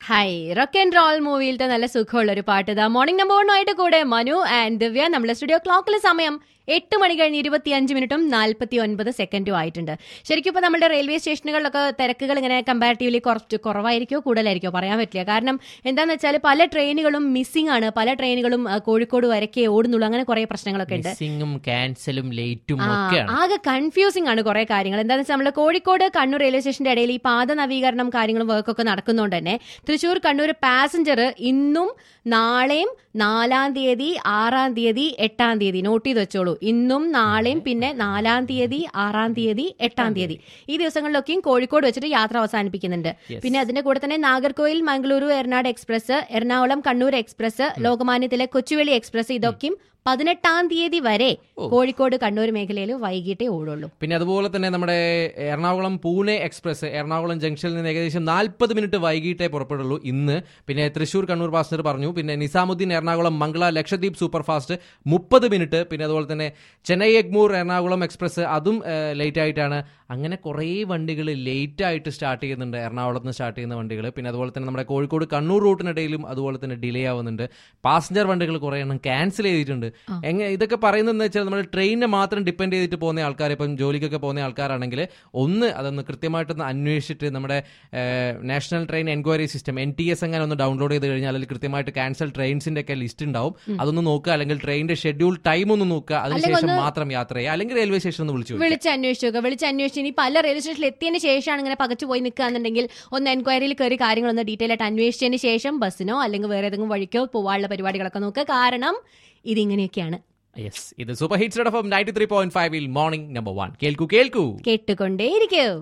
High rock and roll മൂവിയിലത്തെ നല്ല സുഖമുള്ള ഒരു പാട്ട് ഇതാ മോർണിംഗ് നമ്പർ വണ്ണുമായിട്ട് കൂടെ മനു ആൻഡ് ദിവ്യ നമ്മുടെ സ്റ്റുഡിയോ ക്ലോക്കിൽ സമയം എട്ട് മണി കഴിഞ്ഞ് ഇരുപത്തി അഞ്ച് മിനിറ്റും നാൽപ്പത്തി ഒൻപത് സെക്കൻഡും ആയിട്ടുണ്ട് ശരിക്കും ഇപ്പോൾ നമ്മുടെ റെയിൽവേ സ്റ്റേഷനുകളിലൊക്കെ തിരക്കുകൾ ഇങ്ങനെ കമ്പാരിറ്റീവ്ലി കുറച്ച് കുറവായിരിക്കോ കൂടുതലായിരിക്കോ പറയാൻ പറ്റില്ല കാരണം എന്താണെന്ന് വെച്ചാൽ പല ട്രെയിനുകളും മിസ്സിംഗ് ആണ് പല ട്രെയിനുകളും ആ, കോഴിക്കോട് വരയ്ക്കേ ഓടുന്നുള്ളൂ അങ്ങനെ കുറേ പ്രശ്നങ്ങളൊക്കെ ഉണ്ട് മിസ്സിങ്ങും ക്യാൻസലും ലേറ്റും ആ, ഒക്കെയാണ് ആകെ കൺഫ്യൂസിംഗ് ആണ് കുറെ കാര്യങ്ങൾ എന്താണെന്ന് വെച്ചാൽ നമ്മൾ കോഴിക്കോട് കണ്ണൂർ റെയിൽവേ സ്റ്റേഷന്റെ ഇടയിൽ ഈ പാത നവീകരണം കാര്യങ്ങളും വർക്കൊക്കെ നടക്കുന്നതുകൊണ്ട് തന്നെ തൃശൂർ കണ്ണൂർ പാസഞ്ചർ ഇന്നും നാളെയും നാലാം തീയതി ആറാം തീയതി എട്ടാം തീയതി നോട്ട് ചെയ്ത് വെച്ചോളൂ ഇന്നും നാളെയും പിന്നെ നാലാം തീയതി ആറാം തീയതി എട്ടാം തീയതി ഈ ദിവസങ്ങളിലൊക്കെയും കോഴിക്കോട് വെച്ചിട്ട് യാത്ര അവസാനിപ്പിക്കുന്നുണ്ട് Yes. പിന്നെ അതിന്റെ കൂടെ തന്നെ നാഗർകോയിൽ മംഗളൂരു എറണാട് എക്സ്പ്രസ് എറണാകുളം കണ്ണൂർ എക്സ്പ്രസ് ലോകമാന്യത്തിലെ കൊച്ചുവേളി എക്സ്പ്രസ് ഇതൊക്കെയും പതിനെട്ടാം തീയതി വരെ കോഴിക്കോട് കണ്ണൂർ മേഖലയിൽ വൈകിട്ടേ ഓടുള്ളൂ പിന്നെ അതുപോലെ തന്നെ നമ്മുടെ എറണാകുളം പൂനെ എക്സ്പ്രസ് എറണാകുളം ജംഗ്ഷനിൽ നിന്ന് ഏകദേശം നാൽപ്പത് മിനിറ്റ് വൈകിട്ടേ പുറപ്പെടുള്ളൂ ഇന്ന് പിന്നെ തൃശൂർ കണ്ണൂർ പാസഞ്ചർ പറഞ്ഞു പിന്നെ നിസാമുദ്ദീൻ എറണാകുളം മംഗള ലക്ഷദ്വീപ് സൂപ്പർ ഫാസ്റ്റ് മുപ്പത് മിനിറ്റ് പിന്നെ അതുപോലെ തന്നെ ചെന്നൈ എഗ്മൂർ എറണാകുളം എക്സ്പ്രസ് അതും ലേറ്റ് ആയിട്ടാണ് അങ്ങനെ കുറേ വണ്ടികൾ ലേറ്റ് ആയിട്ട് സ്റ്റാർട്ട് ചെയ്യുന്നുണ്ട് എറണാകുളത്ത് നിന്ന് സ്റ്റാർട്ട് ചെയ്യുന്ന വണ്ടികൾ പിന്നെ അതുപോലെ തന്നെ നമ്മുടെ കോഴിക്കോട് കണ്ണൂർ റൂട്ടിനിടയിലും അതുപോലെ തന്നെ ഡിലേ ആവുന്നുണ്ട് പാസഞ്ചർ വണ്ടികൾ കുറേ എണ്ണം ക്യാൻസൽ ചെയ്തിട്ടുണ്ട് എങ്ങനെ ഇതൊക്കെ പറയുന്നതെന്ന് വെച്ചാൽ നമ്മൾ ട്രെയിനിനെ മാത്രം ഡിപ്പെൻഡ് ചെയ്തിട്ട് പോകുന്ന ആൾക്കാർ ഇപ്പം ജോലിക്കൊക്കെ പോകുന്ന ആൾക്കാരാണെങ്കിൽ ഒന്ന് അതൊന്ന് കൃത്യമായിട്ടൊന്ന് അന്വേഷിച്ചിട്ട് നമ്മുടെ national train enquiry system N T S അങ്ങനെ ഒന്ന് ഡൗൺലോഡ് ചെയ്ത് കഴിഞ്ഞാൽ അതിൽ കൃത്യമായിട്ട് ക്യാൻസൽ ട്രെയിൻസിന്റെ ഒക്കെ ലിസ്റ്റ് ഉണ്ടാവും അതൊന്ന് നോക്കുക അല്ലെങ്കിൽ ട്രെയിനിന്റെ ഷെഡ്യൂൾ ടൈം ഒന്ന് നോക്കുക അതിനുശേഷം മാത്രം യാത്ര ചെയ്യുക അല്ലെങ്കിൽ റെയിൽവേ സ്റ്റേഷൻ ഒന്ന് വിളിച്ചു ചോദിക്കുക. വിളിച്ച് അന്വേഷിച്ചു നോക്കുക വിളിച്ച് അന്വേഷിച്ച് ഇനി പല റെയിൽവേ സ്റ്റേഷനിൽ എത്തിയതിന് ശേഷമാണ് ഇങ്ങനെ പകച്ചു പോയി നിൽക്കുകയെന്നുണ്ടെങ്കിൽ ഒന്ന് എൻക്വയറിയിൽ കയറി കാര്യങ്ങളൊന്ന് ഡീറ്റെയിൽ ആയിട്ട് അന്വേഷിച്ചതിന് ശേഷം ബസ്സിനോ അല്ലെങ്കിൽ വേറെ ഏതെങ്കിലും വഴിക്കോ പോവാനുള്ള പരിപാടികളൊക്കെ നോക്കുക കാരണം ഇതിങ്ങനെയൊക്കെയാണ് യെസ് ഇത് super hits ninety three point ഫൈവിൽ മോർണിംഗ് നമ്പർ വൺ കേൾക്കൂ കേൾക്കൂ കേട്ടുകൊണ്ടേയിരിക്കൂ